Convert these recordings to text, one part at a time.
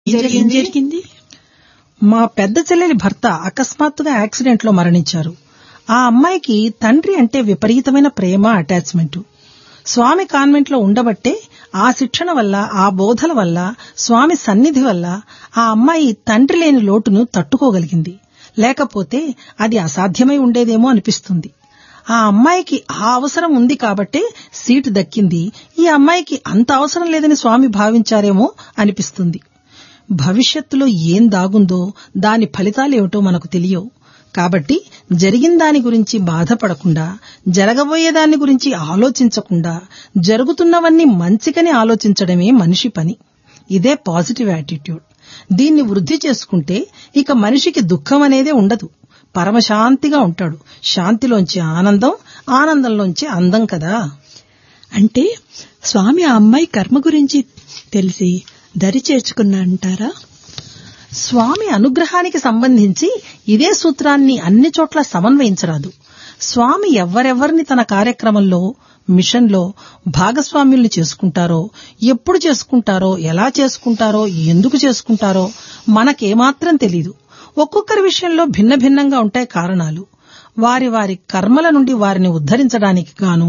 ఏం జరిగింది మా పెద్ద చెల్లెలి భర్త అకస్మాత్తుగా యాక్సిడెంట్ లో మరణించారు ఆ అమ్మాయికి తండ్రి అంటే విపరీతమైన ప్రేమ అటాచ్మెంట్ స్వామి కాన్వెంట్ లో ఉండబట్టే ఆ శిక్షణ వల్ల ఆ బోధల వల్ల స్వామి సన్నిధి వల్ల ఆ అమ్మాయి తండ్రి లేని లోటును తట్టుకోగలిగింది లేకపోతే అది అసాధ్యమై ఉండేదేమో అనిపిస్తుంది ఆ అమ్మాయికి ఆ అవసరం ఉంది కాబట్టే సీటు దక్కింది ఈ అమ్మాయికి అంత అవసరం లేదని స్వామి భావించారేమో అనిపిస్తుంది భవిష్యత్తులో ఏం దాగుందో దాని ఫలితాలేమిటో మనకు తెలియవు కాబట్టి జరిగిన దాని గురించి బాధపడకుండా జరగబోయే దాని గురించి ఆలోచించకుండా జరుగుతున్నవన్నీ మంచికని ఆలోచించడమే మనిషి పని ఇదే పాజిటివ్ యాటిట్యూడ్ దీన్ని వృద్ధి చేసుకుంటే ఇక మనిషికి దుఃఖం అనేదే ఉండదు పరమశాంతిగా ఉంటాడు శాంతిలోంచి ఆనందం ఆనందంలోంచి అందం కదా అంటే స్వామి ఆ అమ్మాయి కర్మ గురించి తెలిసి దరి చేర్చుకున్నా అంటారా స్వామి అనుగ్రహానికి సంబంధించి ఇదే సూత్రాన్ని అన్ని చోట్ల సమన్వయించరాదు స్వామి ఎవరెవరిని తన కార్యక్రమంలో మిషన్లో భాగస్వామ్యుల్ని చేసుకుంటారో ఎప్పుడు చేసుకుంటారో ఎలా చేసుకుంటారో ఎందుకు చేసుకుంటారో మనకేమాత్రం తెలీదు ఒక్కొక్కరి విషయంలో భిన్న భిన్నంగా ఉంటాయి కారణాలు వారి వారి కర్మల నుండి వారిని ఉద్ధరించడానికి గాను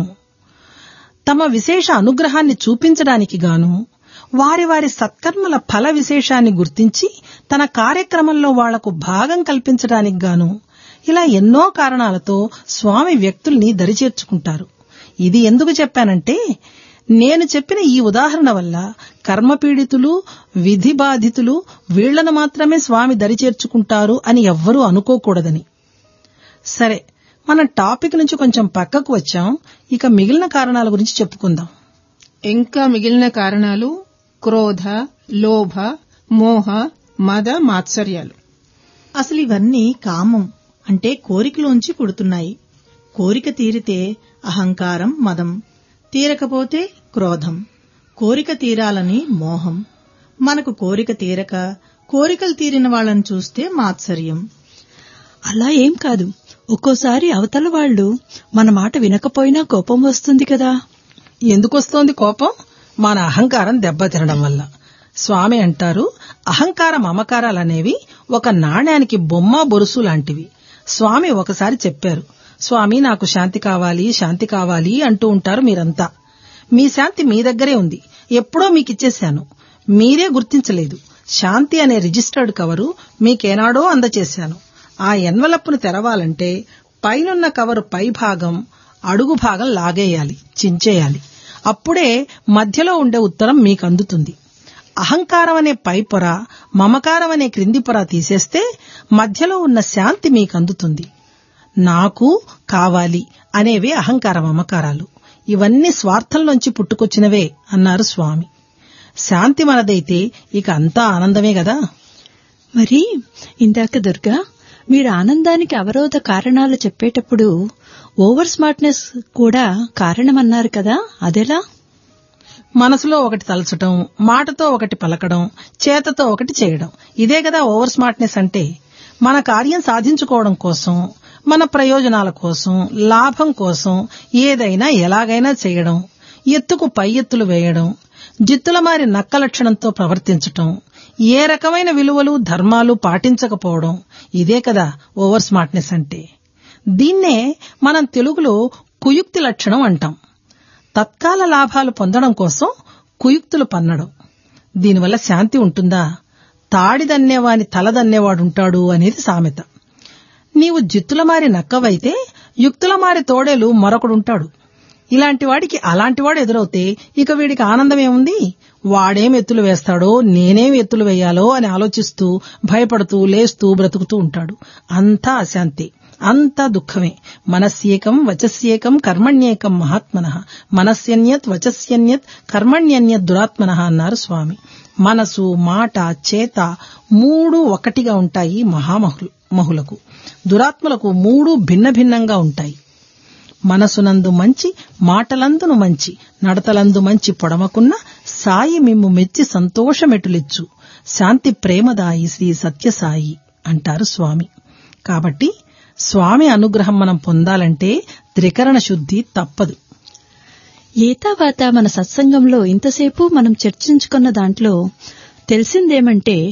తమ విశేష అనుగ్రహాన్ని చూపించడానికి గాను వారి వారి సత్కర్మల ఫల విశేషాన్ని గుర్తించి తన కార్యక్రమంలో వాళ్లకు భాగం కల్పించడానికి గాను ఇలా ఎన్నో కారణాలతో స్వామి వ్యక్తుల్ని దరిచేర్చుకుంటారు ఇది ఎందుకు చెప్పానంటే నేను చెప్పిన ఈ ఉదాహరణ వల్ల కర్మపీడితులు విధి బాధితులు వీళ్లను మాత్రమే స్వామి దరిచేర్చుకుంటారు అని ఎవ్వరూ అనుకోకూడదని సరే మనం టాపిక్ నుంచి కొంచెం పక్కకు వచ్చాం ఇక మిగిలిన కారణాల గురించి చెప్పుకుందాం ఇంకా మిగిలిన కారణాలు క్రోధ లోభ మోహ మద మాత్సర్యాలు అసలు ఇవన్నీ కామం అంటే కోరికలోంచి పుడుతున్నాయి కోరిక తీరితే అహంకారం మదం తీరకపోతే క్రోధం కోరిక తీరాలని మోహం మనకు కోరిక తీరక కోరికలు తీరిన వాళ్ళని చూస్తే మాత్సర్యం అలా ఏం కాదు ఒక్కోసారి అవతల వాళ్ళు మన మాట వినకపోయినా కోపం వస్తుంది కదా ఎందుకొస్తోంది కోపం మన అహంకారం దెబ్బతినడం వల్ల స్వామి అంటారు అహంకార మమకారాలనేవి ఒక నాణ్యానికి బొమ్మ బొరుసు లాంటివి స్వామి ఒకసారి చెప్పారు స్వామి నాకు శాంతి కావాలి శాంతి కావాలి అంటూ ఉంటారు మీరంతా మీ శాంతి మీ దగ్గరే ఉంది ఎప్పుడో మీకిచ్చేశాను మీరే గుర్తించలేదు శాంతి అనే రిజిస్టర్డ్ కవరు మీకేనాడో అందచేశాను ఆ ఎన్వలప్ను తెరవాలంటే పైనున్న కవరు పై భాగం అడుగు భాగం లాగేయాలి చించేయాలి అప్పుడే మధ్యలో ఉండే ఉత్తరం మీకు అందుతుంది అహంకారం అనే పై పొర మమకారం అనే క్రింది పొర తీసేస్తే మధ్యలో ఉన్న శాంతి మీకు అందుతుంది నాకు కావాలి అనేవి అహంకార మమకారాలు ఇవన్నీ స్వార్థంలోంచి పుట్టుకొచ్చినవే అన్నారు స్వామి శాంతి మనదైతే ఇక అంతా ఆనందమే గదా మరి ఇందాక దుర్గా మీరు ఆనందానికి అవరోధ కారణాలు చెప్పేటప్పుడు ఓవర్ స్మార్ట్నెస్ కూడా కారణమన్నారు కదా అదెలా మనసులో ఒకటి తలచటం మాటతో ఒకటి పలకడం చేతతో ఒకటి చేయడం ఇదే కదా ఓవర్ స్మార్ట్నెస్ అంటే మన కార్యం సాధించుకోవడం కోసం మన ప్రయోజనాల కోసం లాభం కోసం ఏదైనా ఎలాగైనా చేయడం ఎత్తుకు పై ఎత్తులు వేయడం జిత్తుల మారి నక్క లక్షణంతో ప్రవర్తించటం ఏ రకమైన విలువలు ధర్మాలు పాటించకపోవడం ఇదే కదా ఓవర్ స్మార్ట్నెస్ అంటే దీన్నే మనం తెలుగులో కుయుక్తి లక్షణం అంటాం తత్కాల లాభాలు పొందడం కోసం కుయుక్తులు పన్నడం దీనివల్ల శాంతి ఉంటుందా తాడిదన్నేవాని తలదన్నేవాడుంటాడు అనేది సామెత నీవు జిత్తులమారి నక్కవైతే యుక్తులమారి తోడేలు మరొకడుంటాడు ఇలాంటి వాడికి అలాంటివాడు ఎదురవుతే ఇక వీడికి ఆనందమేముంది వాడేం ఎత్తులు వేస్తాడో నేనేం ఎత్తులు వేయాలో అని ఆలోచిస్తూ భయపడుతూ లేస్తూ బ్రతుకుతూ ఉంటాడు అంతా అశాంతి అంతా దుఃఖమే మనస్యేకం వచస్యేకం కర్మణ్యేకం మహాత్మన మనస్యన్యత్ వచస్యన్యత్ కర్మణ్యన్యత్ దురాత్మన అన్నారు స్వామి మనసు మాట చేత మూడు ఒకటిగా ఉంటాయి మహామహులు మహులకు దురాత్మలకు మూడు భిన్న భిన్నంగా ఉంటాయి మనసునందు మంచి మాటలందును మంచి నడతలందు మంచి పొడమకున్న సాయి మిమ్ము మెచ్చి సంతోషమెటులిచ్చు శాంతి ప్రేమదాయి శ్రీ సత్యసాయి అంటారు స్వామి కాబట్టి స్వామి అనుగ్రహం మనం పొందాలంటే త్రికరణ శుద్ధి తప్పదు ఏతావాత మన సత్సంగంలో ఇంతసేపు మనం చర్చించుకున్న దాంట్లో తెలిసిందేమంటే